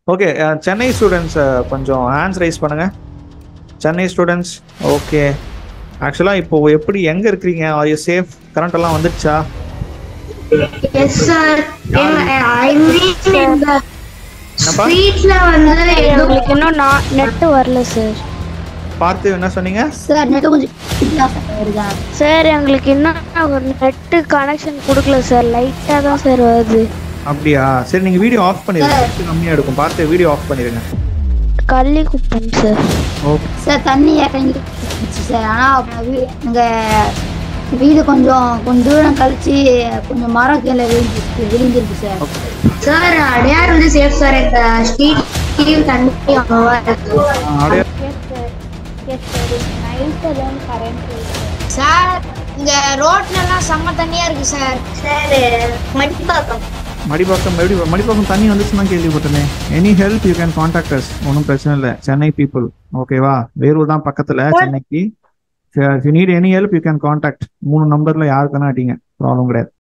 Okay Chennai students கொஞ்சம் hands raise பண்ணுங்க Chennai students okay ஆக்சுவலாக இப்போ எப்படி எங்கே இருக்கிறீங்க ஆர் யூ சேஃப் கரண்ட் எல்லாம் வந்துடுச்சா எஸ் சார் ஐ மீன் இந்த என்னப்பா? ஸ்ட்ரீட்ல வந்து எதுவும் எங்களுக்கு இன்னும் நெட்டு வரல சார் பார்த்து என்ன சொன்னீங்க சார் நெட் கொஞ்சம் இருக்கா சார் எங்களுக்கு இன்னும் ஒரு நெட்டு கனெக்ஷன் கொடுக்கல சார் லைட்டாக தான் சார் வருது அப்படியா சரி நீங்கள் வீடியோ ஆஃப் பண்ணிடுங்க net கம்மியாக இருக்கும் பார்த்து வீடியோ ஆஃப் பண்ணிடுங்க கள்ளி குப்பம் சார் ஓகே சார் தண்ணி இறங்கி சார் ஆனால் எங்கள் வீடு கொஞ்சம் கொஞ்சம் தூரம் கழிச்சு கொஞ்சம் மரம் கீழே விழுந்துருக்கு விழுந்துருக்கு சார் சார் அடையார் வந்து சேஃப் சார் இந்த ஸ்ட்ரீட் தண்ணி அவ்வளோவா இருக்கு அப்படியே சார் இங்க ரோட்ல எல்லாம் செம்ம தண்ணியா இருக்கு சார் சார் மடிப்பாக்கம் மடிப்பாக்கம் மடி மடிப்பாக்கம் தண்ணி வந்துச்சுன்னா கேள்விப்பட்டனே any help you can contact us ஒன்றும் பிரச்சனை இல்லை சென்னை பீப்புள் ஓகேவா வேலூர் தான் பக்கத்தில் சென்னைக்கு you need any help you can contact மூணு நம்பரில் யாருக்குன்னா அடிங்க ப்ராப்ளம் கிடையாது